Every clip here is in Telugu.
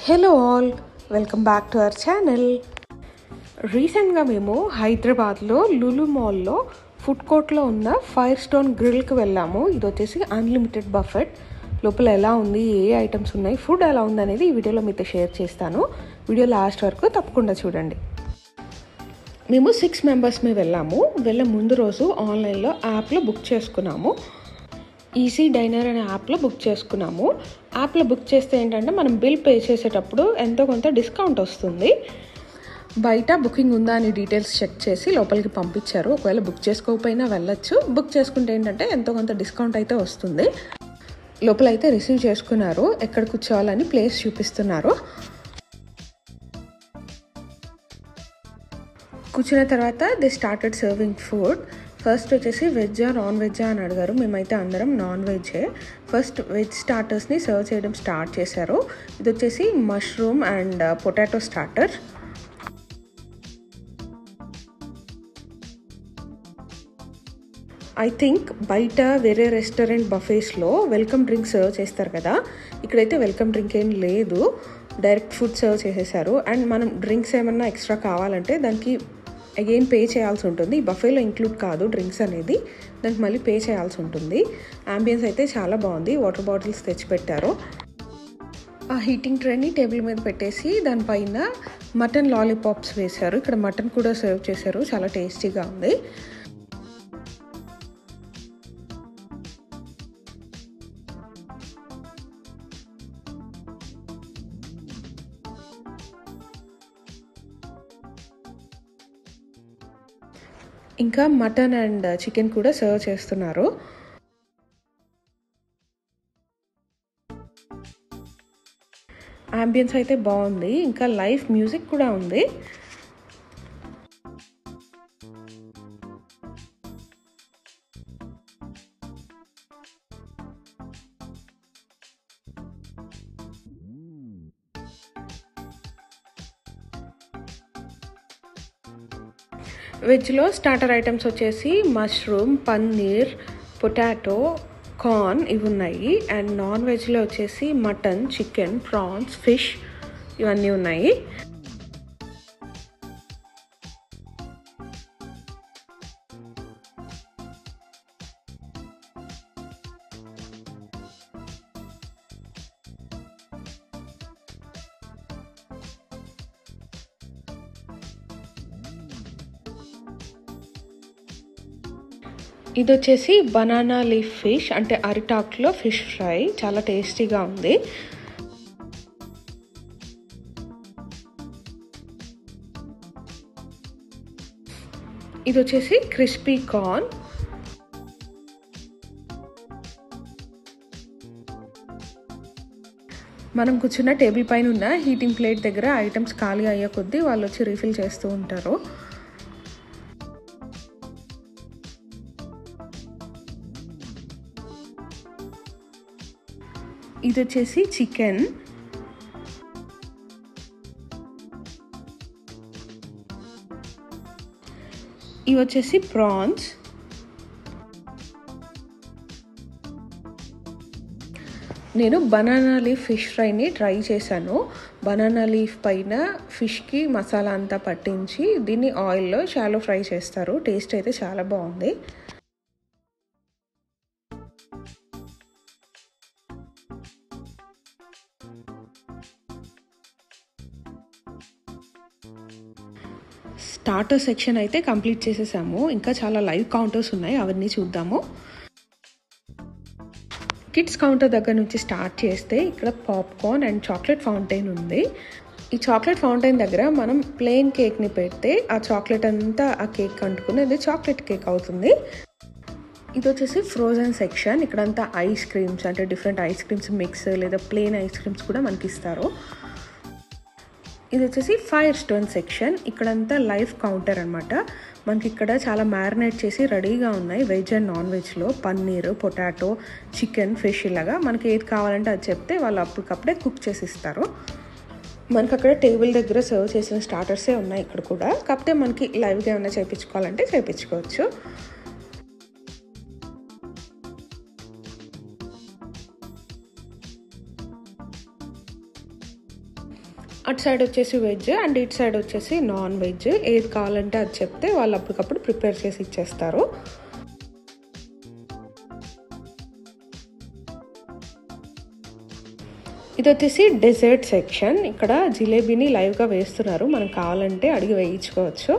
hello all welcome back to our channel రీసెంట్గా మేము హైదరాబాద్లో లులు మాల్లో ఫుడ్ కోర్ట్లో ఉన్న ఫైర్ స్టోన్ గ్రిల్కి వెళ్ళాము ఇది వచ్చేసి అన్లిమిటెడ్ బఫెట్ లోపల ఎలా ఉంది ఏ ఐటమ్స్ ఉన్నాయి ఫుడ్ ఎలా ఉంది అనేది ఈ వీడియోలో మీతో షేర్ చేస్తాను వీడియో లాస్ట్ వరకు తప్పకుండా చూడండి మేము సిక్స్ మెంబర్స్మే వెళ్ళాము వెళ్ళే ముందు రోజు ఆన్లైన్లో యాప్లో బుక్ చేసుకున్నాము ఈజీ డైనర్ అనే యాప్లో బుక్ చేసుకున్నాము యాప్లో బుక్ చేస్తే ఏంటంటే మనం బిల్ పే చేసేటప్పుడు ఎంతో కొంత డిస్కౌంట్ వస్తుంది బయట బుకింగ్ ఉందా అని డీటెయిల్స్ చెక్ చేసి లోపలికి పంపించారు ఒకవేళ బుక్ చేసుకోకపోయినా వెళ్ళొచ్చు బుక్ చేసుకుంటే ఏంటంటే ఎంతో కొంత డిస్కౌంట్ అయితే వస్తుంది లోపల అయితే రిసీవ్ చేసుకున్నారు ఎక్కడ కూర్చోవాలని ప్లేస్ చూపిస్తున్నారు కూర్చున్న తర్వాత they started serving food first వచ్చేసి వెజ్జా నాన్ వెజ్జా అని అడిగారు మేమైతే అందరం నాన్ వెజ్జే ఫస్ట్ వెజ్ స్టార్టర్స్ని సర్వ్ చేయడం స్టార్ట్ చేశారు ఇది వచ్చేసి mushroom and potato starter I think బయట వేరే రెస్టారెంట్ బఫేస్లో వెల్కమ్ డ్రింక్ సర్వ్ చేస్తారు కదా ఇక్కడైతే వెల్కమ్ డ్రింక్ ఏం లేదు డైరెక్ట్ ఫుడ్ సర్వ్ చేసేసారు అండ్ మనం డ్రింక్స్ ఏమన్నా ఎక్స్ట్రా కావాలంటే దానికి అగైన్ పే చేయాల్సి ఉంటుంది బఫేలో ఇంక్లూడ్ కాదు డ్రింక్స్ అనేది దానికి మళ్ళీ పే చేయాల్సి ఉంటుంది అంబియన్స్ అయితే చాలా బాగుంది వాటర్ బాటిల్స్ తెచ్చిపెట్టారు ఆ హీటింగ్ ట్రైని టేబుల్ మీద పెట్టేసి దానిపైన మటన్ లాలీపాప్స్ వేశారు ఇక్కడ మటన్ కూడా సర్వ్ చేశారు చాలా టేస్టీగా ఉంది ఇంకా మటన్ అండ్ చికెన్ కూడా సర్వ్ చేస్తున్నారు అంబియన్స్ అయితే బాగుంది ఇంకా లైవ్ మ్యూజిక్ కూడా ఉంది వెజ్లో స్టార్టర్ ఐటమ్స్ వచ్చేసి మష్రూమ్ పన్నీర్ పొటాటో కార్న్ ఇవి ఉన్నాయి అండ్ నాన్ వెజ్లో వచ్చేసి మటన్ చికెన్ ప్రాన్స్ ఫిష్ ఇవన్నీ ఉన్నాయి ఇది వచ్చేసి బనానా లీఫ్ ఫిష్ అంటే అరిటాక్లో ఫిష్ ఫ్రై చాలా టేస్టీగా ఉంది ఇది వచ్చేసి క్రిస్పీ కార్న్ మనం కూర్చున్న టేబుల్ పైన ఉన్న హీటింగ్ ప్లేట్ దగ్గర ఐటమ్స్ ఖాళీ అయ్యే కొద్దీ వాళ్ళు వచ్చి రీఫిల్ చేస్తూ ఉంటారు ఇది వచ్చేసి చికెన్ ఇవి వచ్చేసి ప్రాన్స్ నేను బనానా లీఫ్ ఫిష్ ఫ్రైని ట్రై చేశాను బనానా లీఫ్ పైన ఫిష్కి మసాలా అంతా పట్టించి దీన్ని ఆయిల్లో షాలో ఫ్రై చేస్తారు టేస్ట్ అయితే చాలా బాగుంది స్టార్టర్ సెక్షన్ అయితే కంప్లీట్ చేసేసాము ఇంకా చాలా లైవ్ కౌంటర్స్ ఉన్నాయి అవన్నీ చూద్దాము కిడ్స్ కౌంటర్ దగ్గర నుంచి స్టార్ట్ చేస్తే ఇక్కడ పాప్కార్న్ అండ్ చాక్లెట్ ఫౌంటైన్ ఉంది ఈ చాక్లెట్ ఫౌంటైన్ దగ్గర మనం ప్లెయిన్ కేక్ని పెడితే ఆ చాక్లెట్ అంతా ఆ కేక్ అంటుకుని అది చాక్లెట్ కేక్ అవుతుంది ఇది వచ్చేసి ఫ్రోజన్ సెక్షన్ ఇక్కడంతా ఐస్ క్రీమ్స్ అంటే డిఫరెంట్ ఐస్ క్రీమ్స్ మిక్స్ లేదా ప్లెయిన్ ఐస్ క్రీమ్స్ కూడా మనకి ఇస్తారు ఇది వచ్చేసి ఫైర్ స్టోన్ సెక్షన్ ఇక్కడంతా లైవ్ కౌంటర్ అనమాట మనకి ఇక్కడ చాలా మ్యారినేట్ చేసి రెడీగా ఉన్నాయి వెజ్ అండ్ నాన్ వెజ్లో పన్నీర్ పొటాటో చికెన్ ఫిష్ ఇలాగా మనకి ఏది కావాలంటే అది చెప్తే వాళ్ళు అప్పటికప్పుడే కుక్ చేసి ఇస్తారు మనకి అక్కడ టేబుల్ దగ్గర సర్వ్ చేసిన స్టార్టర్సే ఉన్నాయి ఇక్కడ కూడా కాకపోతే మనకి లైవ్గా ఏమైనా చేయించుకోవాలంటే చేయించుకోవచ్చు అటు సైడ్ వచ్చేసి వెజ్ అండ్ ఇటు సైడ్ వచ్చేసి నాన్ వెజ్ ఏది కావాలంటే అది చెప్తే వాళ్ళు అప్పటికప్పుడు ప్రిపేర్ చేసి ఇచ్చేస్తారు ఇది వచ్చేసి డెజర్ట్ సెక్షన్ ఇక్కడ జిలేబీని లైవ్గా వేస్తున్నారు మనం కావాలంటే అడిగి వేయించుకోవచ్చు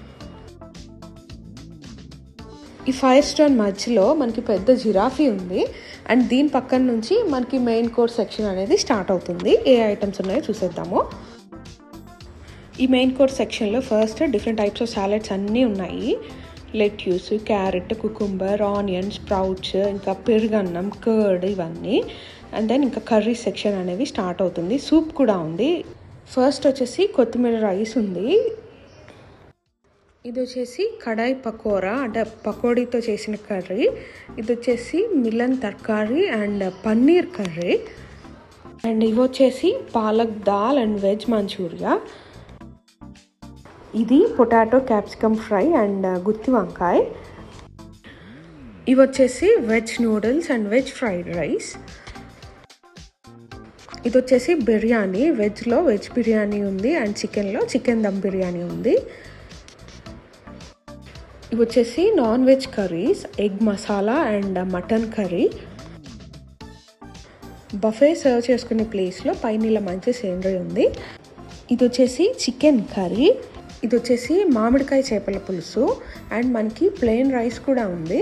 ఈ ఫైర్ స్టోన్ మధ్యలో మనకి పెద్ద జిరాఫీ ఉంది అండ్ దీని పక్కన నుంచి మనకి మెయిన్ కోర్స్ సెక్షన్ అనేది స్టార్ట్ అవుతుంది ఏ ఐటమ్స్ ఉన్నాయో చూసేద్దాము ఈ మెయిన్ కోర్స్ సెక్షన్లో first different types of salads అన్నీ ఉన్నాయి lettuce carrot cucumber onion sprouts ఇంకా పెరుగన్నం కర్డ్ ఇవన్నీ అండ్ దెన్ ఇంకా కర్రీ సెక్షన్ అనేవి స్టార్ట్ అవుతుంది సూప్ కూడా ఉంది ఫస్ట్ వచ్చేసి కొత్తిమీర రైస్ ఉంది ఇది వచ్చేసి కడాయి పకోరా అంటే పకోడీతో చేసిన కర్రీ ఇది వచ్చేసి మిలన్ తర్కారీ అండ్ పన్నీర్ కర్రీ అండ్ ఇవి వచ్చేసి పాలక్ దాల్ అండ్ వెజ్ మంచూరియా ఇది పొటాటో క్యాప్సికమ్ ఫ్రై అండ్ గుత్తి వంకాయ ఇవి వచ్చేసి veg noodles and veg fried rice ఇది వచ్చేసి బిర్యానీ వెజ్లో వెజ్ బిర్యానీ ఉంది అండ్ చికెన్లో చికెన్ దమ్ బిర్యానీ ఉంది ఇవి వచ్చేసి non veg curries egg masala and mutton curry buffet serve చేసుకునే ప్లేస్లో పైన ఇలా మంచి సేంద్రీ ఉంది ఇది వచ్చేసి చికెన్ కర్రీ ఇది వచ్చేసి మామిడికాయ చేపల పులుసు అండ్ మనకి ప్లెయిన్ రైస్ కూడా ఉంది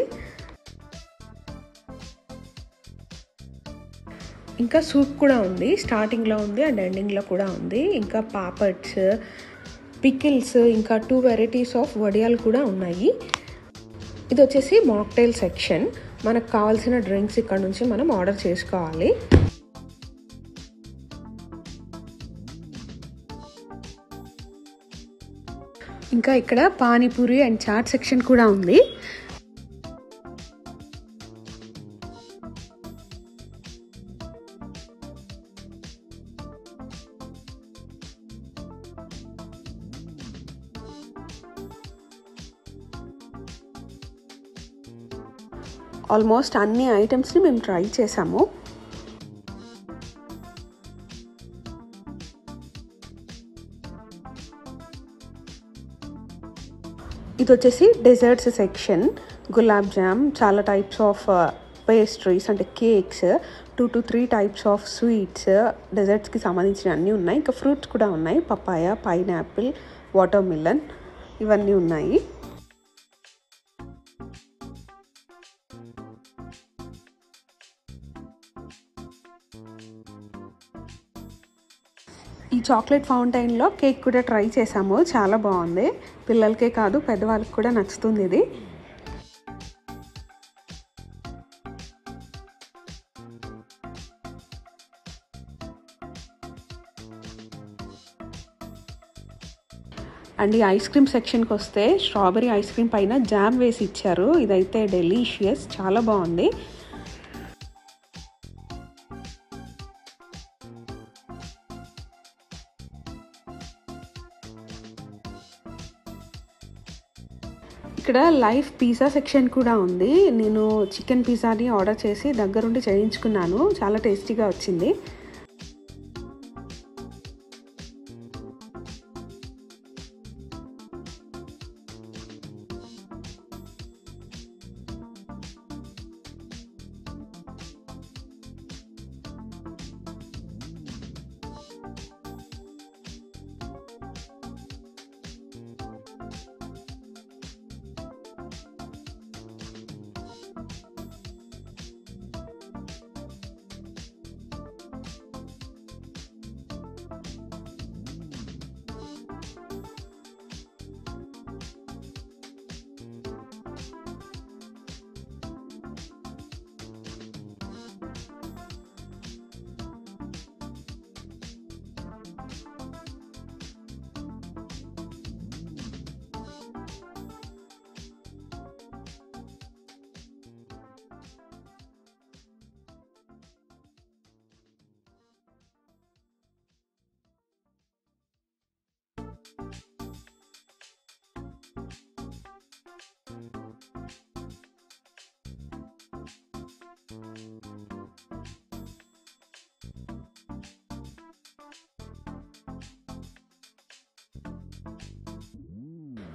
ఇంకా సూప్ కూడా ఉంది స్టార్టింగ్లో ఉంది అండ్ ఎండింగ్లో కూడా ఉంది ఇంకా పాపడ్స్ పికిల్స్ ఇంకా టూ వెరైటీస్ ఆఫ్ వడియాలు కూడా ఉన్నాయి ఇది వచ్చేసి మాక్టైల్ సెక్షన్ మనకు కావాల్సిన డ్రింక్స్ ఇక్కడ నుంచి మనం ఆర్డర్ చేసుకోవాలి ఇంకా ఇక్కడ పానీపూరి అండ్ చాట్ సెక్షన్ కూడా ఉంది ఆల్మోస్ట్ అన్ని ఐటమ్స్ని మేము ట్రై చేసాము ఇది వచ్చేసి డెజర్ట్స్ సెక్షన్ గులాబ్ జామ్ చాలా టైప్స్ ఆఫ్ పేస్ట్రీస్ అంటే cakes two to three types of sweets డెజర్ట్స్కి సంబంధించిన అన్నీ ఉన్నాయి ఇంకా ఫ్రూట్స్ కూడా ఉన్నాయి పపాయ పైనాపిల్ వాటర్ మిలన్ ఇవన్నీ ఉన్నాయి ఈ చాక్లెట్ ఫౌంటైన్లో కేక్ కూడా ట్రై చేసాము చాలా బాగుంది పిల్లలకే కాదు పెద్దవాళ్ళకి కూడా నచ్చుతుంది ఇది అండ్ ఈ ఐస్ క్రీమ్ సెక్షన్కి వస్తే స్ట్రాబెరీ ఐస్ క్రీమ్ పైన జామ్ వేసి ఇచ్చారు ఇదైతే డెలీషియస్ చాలా బాగుంది ఇక్కడ లైవ్ పిజ్జా సెక్షన్ కూడా ఉంది నేను చికెన్ పిజ్జాని ఆర్డర్ చేసి దగ్గరుండి చేయించుకున్నాను చాలా టేస్టీగా వచ్చింది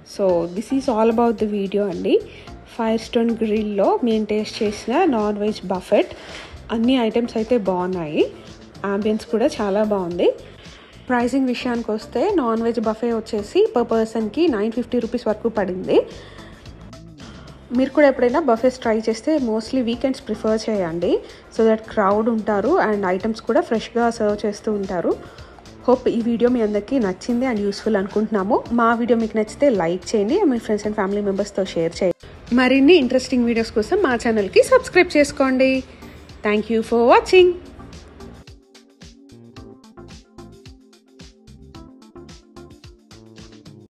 so this is all about the video అండి ఫైర్ స్టోన్ గ్రిల్లో మేము టేస్ట్ చేసిన నాన్ వెజ్ బఫెట్ అన్ని ఐటమ్స్ అయితే బాగున్నాయి అంబియన్స్ కూడా చాలా బాగుంది ప్రైసింగ్ విషయానికి వస్తే నాన్ వెజ్ బఫే వచ్చేసి పర్ పర్సన్కి నైన్ ఫిఫ్టీ రూపీస్ వరకు పడింది మీరు కూడా ఎప్పుడైనా బఫేస్ ట్రై చేస్తే మోస్ట్లీ వీకెండ్స్ ప్రిఫర్ చేయండి సో దట్ క్రౌడ్ ఉంటారు అండ్ ఐటమ్స్ కూడా ఫ్రెష్గా సర్వ్ చేస్తూ ఉంటారు హోప్ ఈ వీడియో మీ అందరికీ నచ్చింది అండ్ యూస్ఫుల్ అనుకుంటున్నాము మా వీడియో మీకు నచ్చితే లైక్ చేయండి మీ ఫ్రెండ్స్ అండ్ ఫ్యామిలీ మెంబర్స్తో షేర్ చేయండి మరిన్ని ఇంట్రెస్టింగ్ వీడియోస్ కోసం మా ఛానల్కి సబ్స్క్రైబ్ చేసుకోండి థ్యాంక్ యూ ఫర్ వాచింగ్